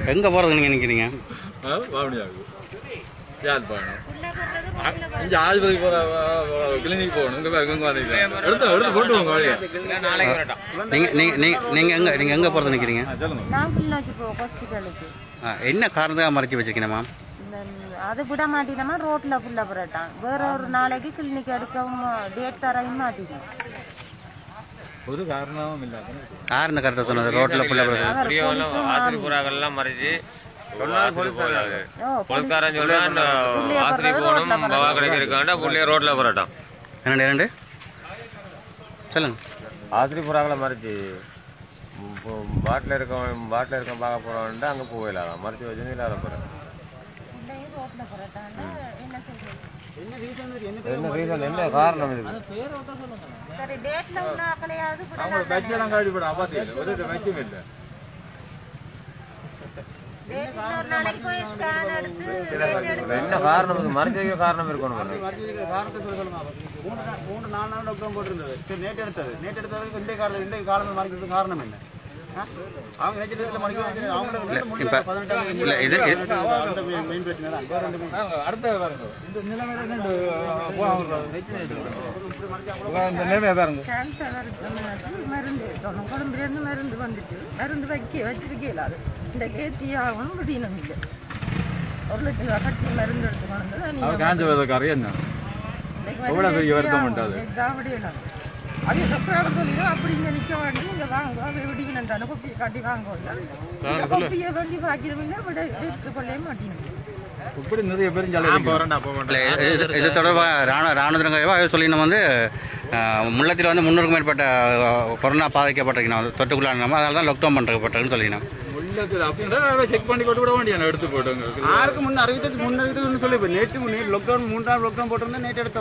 எங்கே போகிறது நீங்கள் நினைக்கிறீங்க வாவணியாகு யாழ்ப்பாணம் இங்க ஆஸ்பத்திரிக்கு போற கிளினிக் போகணும் இங்க பாருங்க, இங்க வந்துருக்கேன் எடுத்து எடுத்து போட்டு வாங்க வழியா நீங்கள் நீங்கள் நீங்கள் நீங்கள் எங்கே நீங்கள் எங்கே போகிறது நினைக்கிறீங்க ஆ, சொல்லுங்க நான் கிளிநொச்சி போ ஹாஸ்பிட்டலுக்கு ஆ, என்ன காரணத்துக்காக மறைச்சி வச்சிருக்கீங்க மேம் இந்த அது விட மாட்டேனமா ரோட்ல புள்ள புரட்டான் வேற ஒரு நாளைக்கு கிளினிக் எடுக்கவும் டேட் தரையும் மாட்டேங்க ஒரு காரணமும் இல்ல யார் இந்த கரெக்டாக சொன்னது ரோட்டில் பிள்ளை பிரியவெல்லாம் ஆசிரி புறாக்கள்லாம் மறைச்சு ஆசிரி போகலாது ஓ பொழுக்காரன் சொல்றான் ஆசிரி போகணும் பவா கிடைச்சிருக்காண்டா புள்ளைய ரோட்ல புறட்டான் என்னண்டு இரண்டு சொல்லுங்கள் ஆசிரி புறாக்களை மறைச்சு பாட்டில் இருக்கவன் பாட்டில் இருக்க பார்க்க போறவன்ட்டு அங்கே போயிடலாம் மறைச்சு வச்சு இல்லாத போறேன் பிள்ளையும் ரோட்ல புரட்டான் என்ன செய்யுது என்ன ரீசன் என்ன காரணம் இதுக்கு சரி டேட்ல உள்ள ஆக்களையாவது அவங்க வச்செல்லாம் காடி போட அப்பாத்தியில ஒரு வச்சும் இல்லை டேட் ஒரு நாளைக்கு போய் ஸ்கேன் எடுத்து என்ன காரணம் இது மறைச்சு வைக்க காரணம் இருக்கணும் காரணத்தை சொல்ல சொல்லுங்க மூணு நா- மூணு நாலு நாள் லாக்டவுன் போட்டிருந்தது சரி நேற்று எடுத்தது நேற்று எடுத்ததுக்கு இந்த காரணம் இந்த காரணம் மறைக்கிறதுக்கு காரணம் என்ன ஆ? அவங்க நேற்று எடுத்த மணிக்கு அவங்களோட இப்போ இல்லை இது இது- அந்த மெயின் பிரச்சனை தான் வேற ரெண்டு main- அடுத்த பாருங்க இந்த நிலைமையில ரெண்டு இந்த நிலைமையை பாருங்க கேன்சர் வருது மருந்து எடுக்கணும் குழம்புலேருந்து மருந்து வந்துட்டு மருந்து வைக்க வச்சிருக்கல அது இந்த கேத்தி ஆகணும் முடியணும் இல்லை ஒரு லட்சம் ரூபா கட்டி மருந்து எடுத்து கொண்டு அவன் காஞ்ச வேதக்காரி என்ன எவ்வளவு பெரிய வருத்தம் உண்டாது? அப்படியெல்லாம் அது சக்கராக சொல்லிடும் அப்படி இங்கே நிற்க வேண்டி இங்கே வாங்க அதை விடிக்கணுன்றான கொப்பியை காட்டி வாங்க கொப்பியை வேண்டி பாக்கிறவங்க விட எடுத்து கொள்ளவே மாட்டேங்குது இப்படி நிறைய பேரும் ஜாலியாக இல்லை இது- இது இது தொடர்பாக ராணுவ ராணுவ சொல்லினோம் வந்து அஹ், முள்ளத்தில் வந்து முன்னூறுக்கும் மேற்பட்ட அஹ், கொரோனா பாதிக்கப்பட்டிருக்கணும் தொற்றுக்குள்ளான அதனால தான் லாக்டவுன் பண்ணுறப்பட்டிருக்குன்னு சொல்லினோம் உள்ளத்தில் அப்படின்னா செக் பண்ணி கொண்டு விட வேண்டிய எடுத்து போட்டுங்க ஆறுக்கு முன்ன அறிவித்தது முன்னறிவித்தது சொல்லி நேற்று நேற்று லாக்டவுன் மூன்றாம் லாக்டவுன் போட்டிருந்தா நேற்று எடுத்த